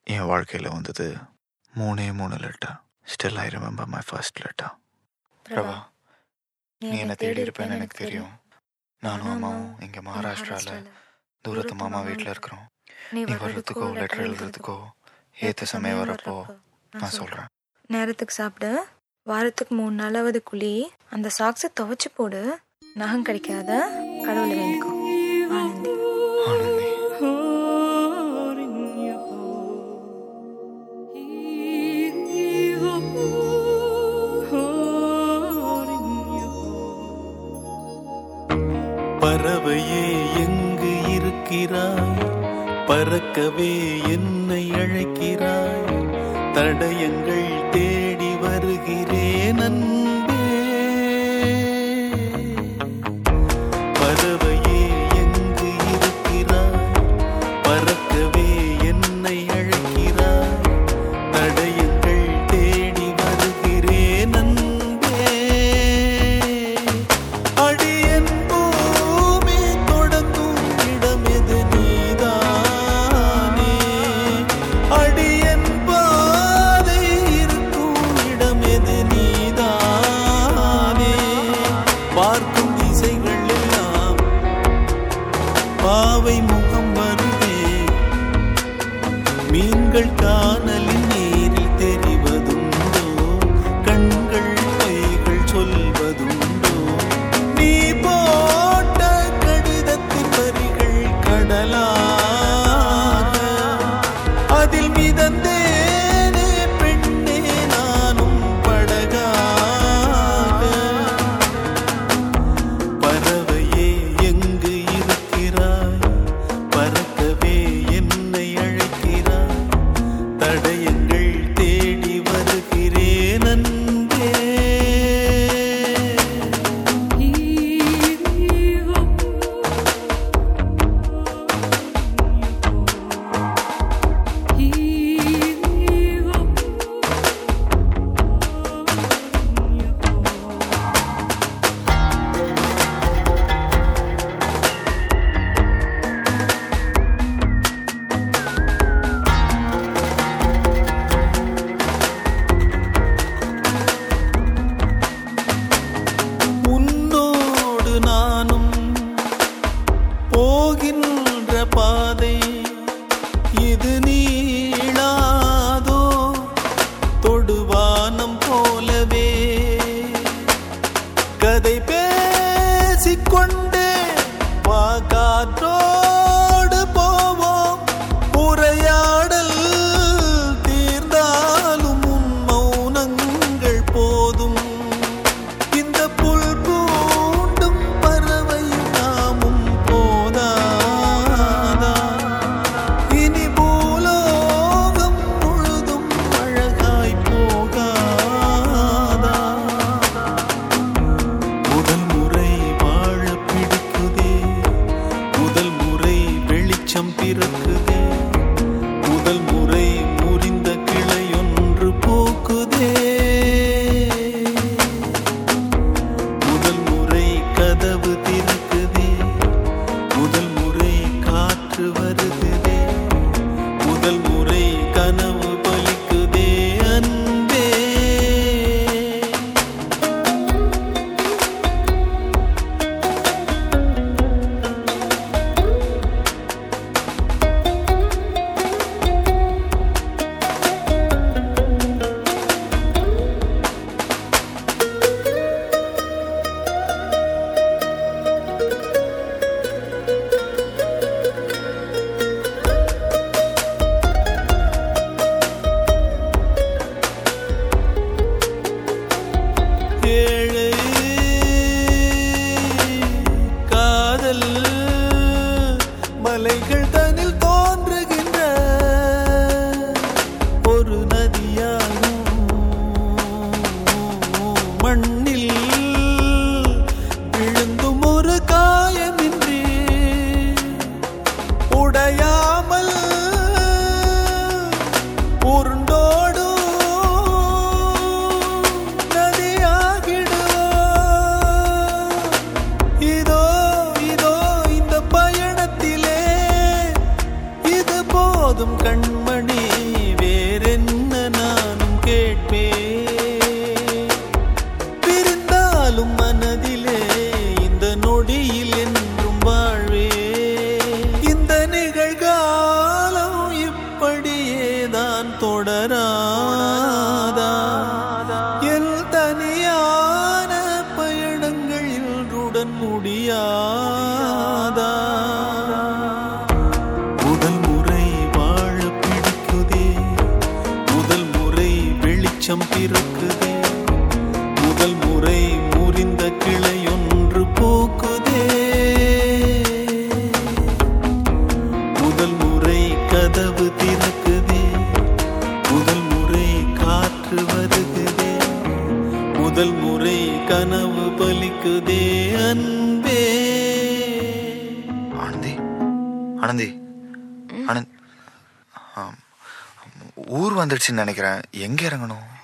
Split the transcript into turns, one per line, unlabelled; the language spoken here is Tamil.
என் வாழ்க்கையில் வந்தது மூணே மூணு letter still I remember my first letter Prabha நீ என்னை தேடி இருப்பேன்னு எனக்கு தெரியும் நானும் அம்மாவும் இங்கே மகாராஷ்டிராவில் தூரத்து மாமா வீட்டில் இருக்கிறோம்
நீ
நீ வர்றதுக்கோ லெட்டர் எழுதுறதுக்கோ ஏற்ற சமயம் வரப்போ நான் சொல்கிறேன்
நேரத்துக்கு சாப்பிடு வாரத்துக்கு மூணு நாளாவது குழி அந்த சாக்ஸை துவைச்சு போடு நகம் கிடைக்காத கடவுளை வேண்டிக்கோ ஆனந்தி
ஆனந்தி
பறவையே எங்கு இருக்கிறாய் பறக்கவே என்னை அழைக்கிறாய் தடயங்கள் தேடி வருகிறேன் அன்பே பறவையே எங்கு இருக்கிறாய் பறக்கவே என்னை அழைக்கிறாய் தடயங்கள் தேடி வருகிறேன் அன்பே அடியன் பூமி தொடங்கும் இடமெது நீதானே அடியன் பாதை இருக்கும் இடமெது நீதானே பார்க்கும் திசைகள் எல்லாம் பாவை முகம் வருதே மீன்கள் காணலின் நீரில் தெரிவதுண்டோ கண்கள் பொய்கள் சொல்வதுண்டோ நீ போட்ட கடிதத்தின் வரிகள் கடலாக அதில் மிதந்தேனே பெண்ணே நானும் படகாக பறவையே எங்கு இருக்கிறாய் பறக்கவே என்னை அழைக்கிறாய் தடயங்கள் தேடி வருகிறேன் அன்பே உன்னோடு நானும் போகின்ற பாதை இது நீளாதோ தொடுவானம் போலவே கதை பேசிக்கொண்டே வா காற்றோடு போவோம் உரையாடல் தீர்ந்தாலும் உன் மௌனங்கள் போதும் இந்த புல் பூண்டும் பறவையும் நாமும் போதாதா இனி பூலோகம் முழுதும் அழகாய் போகாதா முதல் முறை வாழ பிடிக்குதே முதல் முறை வெளிச்சம் பிறக்குதே முதல் முறை முறிந்த கிளையொன்று போக்குதே முதல் முறை கதவு திறக்குதே முதல் முறை காற்று வருகுதே முதல் முறை கனவு பலிக்குதே அன்பே ஏழை காதல் மலைகள் தனில் தோன்றுகின்ற ஒரு நதியாகும் மண்ணில் விழுந்தும் ஒரு காயமின்றி உடையாமல் உருண்டோடும் நதியாகிடுவோம் இதோ இதோ இந்த பயணத்திலே இது போதும் கண்மணி தொடராதா என் தனியான பயணங்கள் இன்றுடன் முடியாதா முதல் முறை வாழ பிடிக்குதே முதல் முறை வெளிச்சம் பிறக்குதே முதல் முறை முறிந்த கிளையொன்று பூக்குதே முதல் முறை கதவு திறக்குதே முதல் முறை காற்று வருகுதே முதல் முறை கனவு பலிக்குதே அன்பே
ஆனந்தி ஆனந்தி ஆனந்த் ஆம். ஊர் வந்துடுச்சுன்னு நினைக்கிறேன் எங்க இறங்கணும்